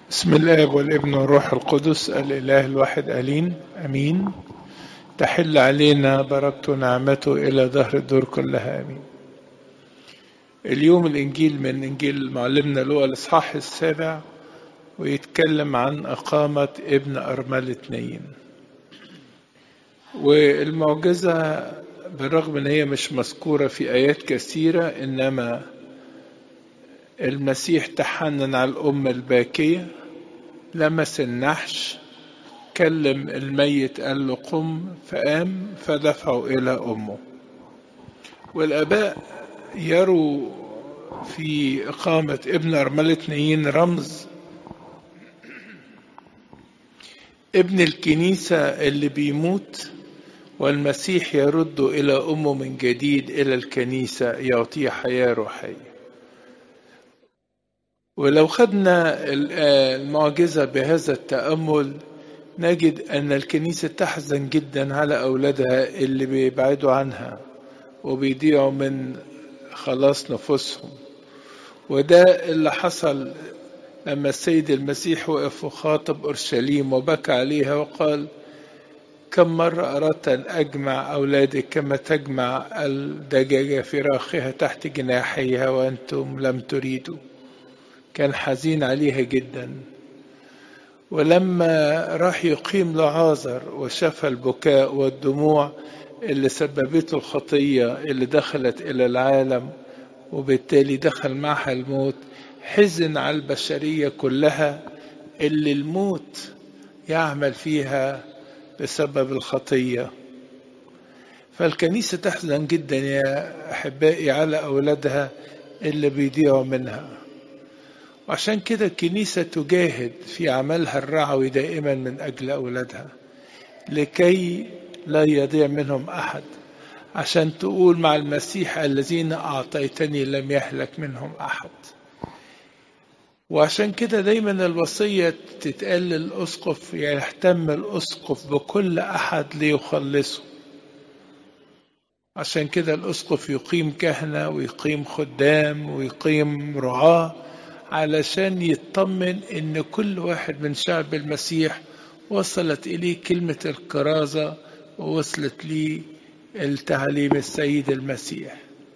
بسم الاب والابن والروح القدس الاله الواحد الين امين تحل علينا بركته ونعمته الى ظهر الدور كلها امين اليوم الانجيل من انجيل معلمنا لوقا الاصحاح السابع ويتكلم عن اقامه ابن ارمله اتنين والمعجزه بالرغم ان هي مش مذكوره في ايات كثيره انما المسيح تحنن على الأمة الباكية لمس النحش كلم الميت قال له قم فقام فدفعه إلى أمه والآباء يروا في إقامة ابن أرملة اتنين رمز ابن الكنيسة اللي بيموت والمسيح يرد إلى أمه من جديد إلى الكنيسة يعطيه حياة روحية ولو خدنا المعجزة بهذا التأمل نجد أن الكنيسة تحزن جدا على أولادها اللي بيبعدوا عنها وبيضيعوا من خلاص نفوسهم وده اللي حصل لما السيد المسيح وقف وخاطب أورشليم وبكى عليها وقال كم مرة أردت أن أجمع أولادك كما تجمع الدجاجة فراخها تحت جناحيها وأنتم لم تريدوا كان حزين عليها جدا ولما راح يقيم لعازر وشاف البكاء والدموع اللي سببته الخطية اللي دخلت إلى العالم وبالتالي دخل معها الموت حزن على البشرية كلها اللي الموت يعمل فيها بسبب الخطية فالكنيسة تحزن جدا يا أحبائي على أولادها اللي بيضيعوا منها وعشان كده الكنيسة تجاهد في عملها الرعوي دائما من أجل أولادها لكي لا يضيع منهم أحد عشان تقول مع المسيح الذين أعطيتني لم يهلك منهم أحد وعشان كده دايما الوصية تتقال للأسقف يهتم الأسقف بكل أحد ليخلصه عشان كده الأسقف يقيم كهنة ويقيم خدام ويقيم رعاه علشان يطمن ان كل واحد من شعب المسيح وصلت اليه كلمة الكرازة ووصلت ليه التعليم السيد المسيح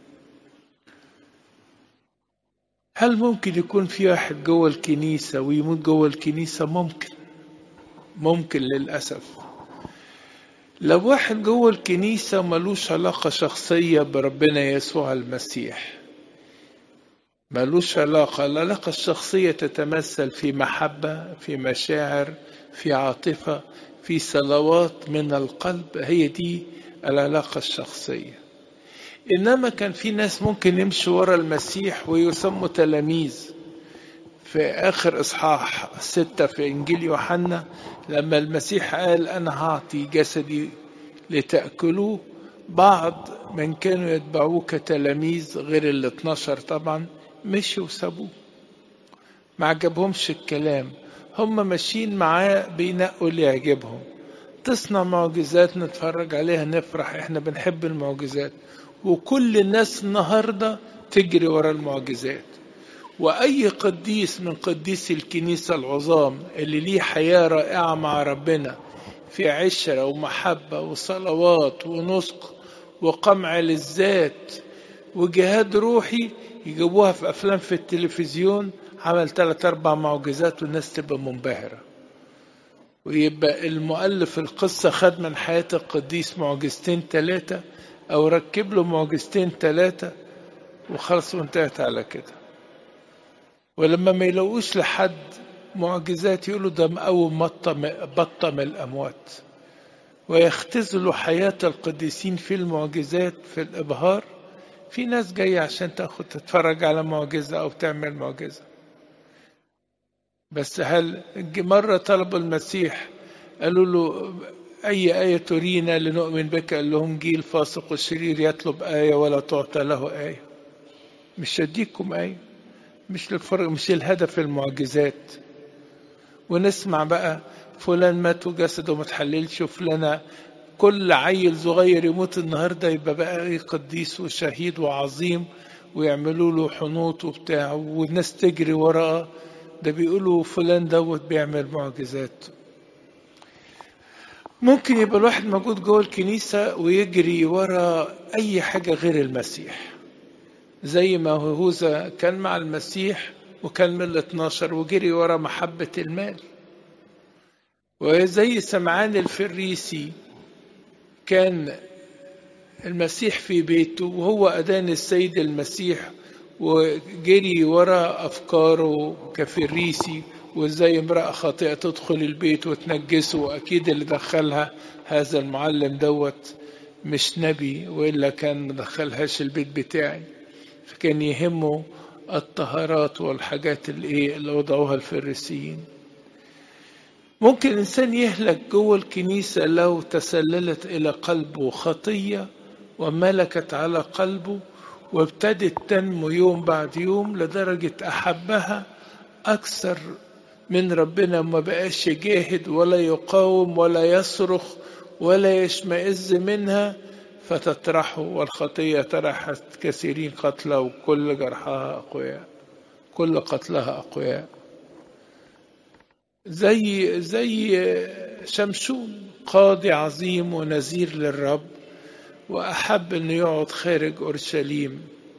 هل ممكن يكون في واحد جوه الكنيسة ويموت جوه الكنيسة ممكن ممكن للأسف لو واحد جوه الكنيسة ملوش علاقة شخصية بربنا يسوع المسيح ملوش علاقة العلاقة الشخصية تتمثل في محبة في مشاعر في عاطفة في صلوات من القلب هي دي العلاقة الشخصية إنما كان في ناس ممكن يمشوا ورا المسيح ويسموا تلاميذ في آخر إصحاح ستة في إنجيل يوحنا لما المسيح قال أنا هعطي جسدي لتأكلوه بعض من كانوا يتبعوه كتلاميذ غير ال 12 طبعا مشوا وسابوه ما عجبهمش الكلام هم ماشيين معاه بينقوا اللي يعجبهم تصنع معجزات نتفرج عليها نفرح احنا بنحب المعجزات وكل الناس النهارده تجري ورا المعجزات واي قديس من قديسي الكنيسه العظام اللي ليه حياه رائعه مع ربنا في عشره ومحبه وصلوات ونسق وقمع للذات وجهاد روحي يجيبوها في افلام في التلفزيون عمل ثلاث اربع معجزات والناس تبقى منبهره ويبقى المؤلف القصه خد من حياه القديس معجزتين ثلاثه او ركب له معجزتين ثلاثه وخلص وانتهت على كده ولما ما يلاقوش لحد معجزات يقولوا ده مقوم بطم الاموات ويختزلوا حياه القديسين في المعجزات في الابهار في ناس جاية عشان تاخد تتفرج على معجزة أو تعمل معجزة بس هل مرة طلبوا المسيح قالوا له أي آية ترينا لنؤمن بك قال لهم جيل فاسق وشرير يطلب آية ولا تعطى له آية مش هديكم آية مش للفرق مش الهدف المعجزات ونسمع بقى فلان مات وجسده ما تحللش وفلانة كل عيل صغير يموت النهارده يبقى بقى قديس وشهيد وعظيم ويعملوا له حنوط وبتاع والناس تجري وراه ده بيقولوا فلان دوت بيعمل معجزات ممكن يبقى الواحد موجود جوه الكنيسة ويجري ورا أي حاجة غير المسيح زي ما هوذا كان مع المسيح وكان من ال 12 وجري ورا محبة المال وزي سمعان الفريسي كان المسيح في بيته وهو أدان السيد المسيح وجري ورا أفكاره كفريسي وازاي امرأة خاطئة تدخل البيت وتنجسه وأكيد اللي دخلها هذا المعلم دوت مش نبي وإلا كان مدخلهاش البيت بتاعي فكان يهمه الطهارات والحاجات اللي ايه اللي وضعوها الفريسيين ممكن الإنسان يهلك جوه الكنيسة لو تسللت إلى قلبه خطية وملكت على قلبه وابتدت تنمو يوم بعد يوم لدرجة أحبها أكثر من ربنا ما بقاش يجاهد ولا يقاوم ولا يصرخ ولا يشمئز منها فتطرحه والخطية طرحت كثيرين قتلى وكل جرحها أقوياء كل قتلها أقوياء زي زي شمشون قاضي عظيم ونذير للرب وأحب أنه يقعد خارج أورشليم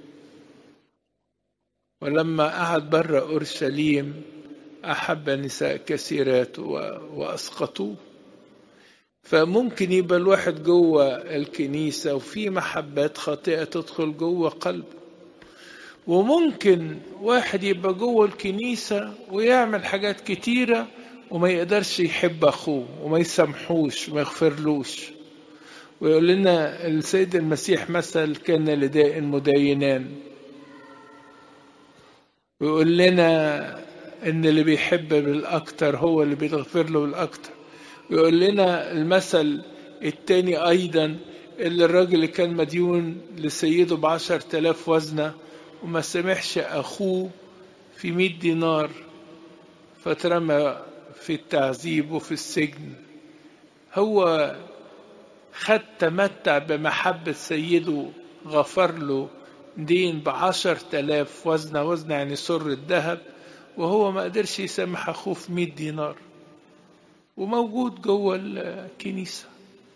ولما قعد بره أورشليم أحب نساء كثيرات وأسقطوه فممكن يبقى الواحد جوه الكنيسة وفي محبات خاطئة تدخل جوه قلبه وممكن واحد يبقى جوه الكنيسة ويعمل حاجات كتيرة وما يقدرش يحب أخوه وما يسامحوش وما يغفرلوش ويقول لنا السيد المسيح مثل كان لداء مدينان ويقول لنا ان اللي بيحب بالاكتر هو اللي بيغفر له بالاكتر ويقول لنا المثل التاني ايضا اللي الراجل اللي كان مديون لسيده بعشر تلاف وزنة وما سمحش اخوه في مئة دينار فترمى في التعذيب وفي السجن هو خد تمتع بمحبة سيده غفر له دين بعشر تلاف وزنة وزنة يعني سر الذهب وهو ما قدرش يسامح أخوه في مئة دينار وموجود جوه الكنيسة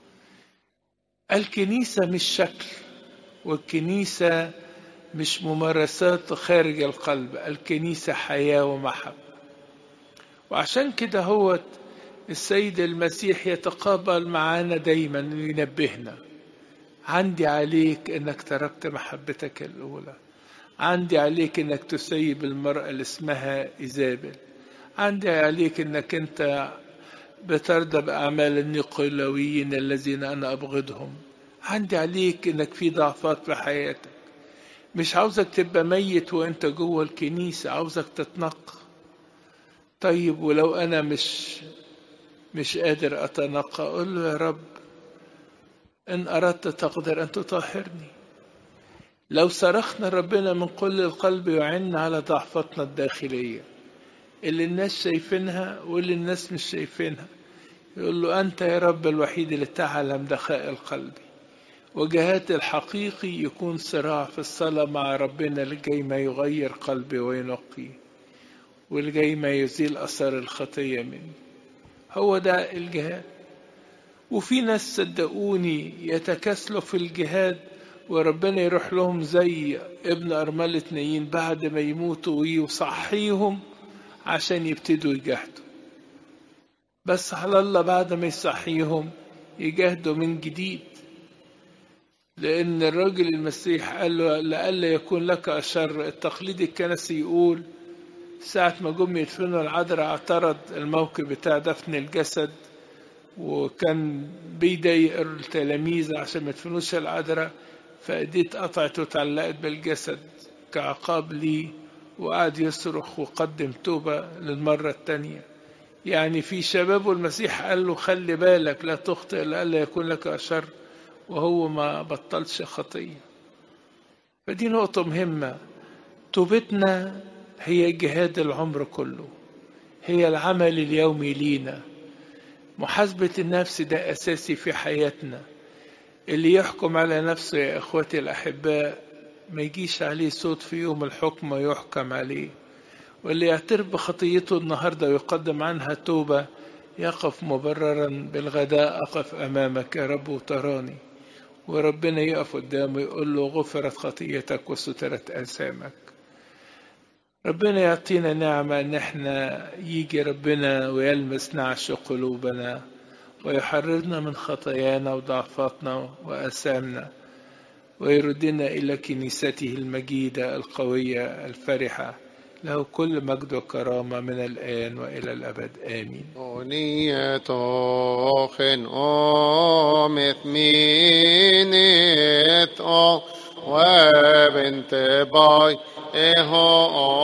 الكنيسة مش شكل والكنيسة مش ممارسات خارج القلب الكنيسة حياة ومحبة وعشان كده هو السيد المسيح يتقابل معانا دايما ينبهنا عندي عليك انك تركت محبتك الاولى عندي عليك انك تسيب المرأة اللي اسمها ايزابل عندي عليك انك انت بترضى باعمال النيقولويين الذين انا ابغضهم عندي عليك انك في ضعفات في حياتك مش عاوزك تبقى ميت وانت جوه الكنيسة عاوزك تتنقى طيب ولو انا مش مش قادر اتنقى اقول له يا رب ان اردت تقدر ان تطهرني لو صرخنا ربنا من كل القلب يعنا على ضعفتنا الداخلية اللي الناس شايفينها واللي الناس مش شايفينها يقول له أنت يا رب الوحيد اللي تعلم دخائل قلبي وجهات الحقيقي يكون صراع في الصلاة مع ربنا اللي جاي ما يغير قلبي وينقيه واللي جاي ما يزيل أثر الخطية مني هو ده الجهاد وفي ناس صدقوني يتكاسلوا في الجهاد وربنا يروح لهم زي ابن أرملة نايين بعد ما يموتوا ويصحيهم عشان يبتدوا يجاهدوا بس على الله بعد ما يصحيهم يجاهدوا من جديد لأن الراجل المسيح قال له لألا يكون لك أشر التقليد الكنسي يقول ساعة ما جم يدفنوا العذراء اعترض الموقف بتاع دفن الجسد وكان بيضايق التلاميذ عشان ما يدفنوش العذراء فايديه اتقطعت واتعلقت بالجسد كعقاب ليه وقعد يصرخ وقدم توبة للمرة التانية يعني في شبابه المسيح قال له خلي بالك لا تخطئ لألا يكون لك أشر وهو ما بطلش خطية فدي نقطة مهمة توبتنا هي جهاد العمر كله هي العمل اليومي لينا محاسبة النفس ده أساسي في حياتنا اللي يحكم على نفسه يا إخوتي الأحباء ما يجيش عليه صوت في يوم الحكم ويحكم عليه واللي يعترف بخطيته النهاردة ويقدم عنها توبة يقف مبررا بالغداء أقف أمامك يا رب وتراني وربنا يقف قدامه يقول له غفرت خطيتك وسترت آثامك ربنا يعطينا نعمة ان احنا يجي ربنا ويلمس نعش قلوبنا ويحررنا من خطايانا وضعفاتنا وآثامنا ويردنا إلى كنيسته المجيدة القوية الفرحة له كل مجد وكرامة من الآن وإلى الأبد آمين أغنية أخن أمت مينت أو وبنت باي إهو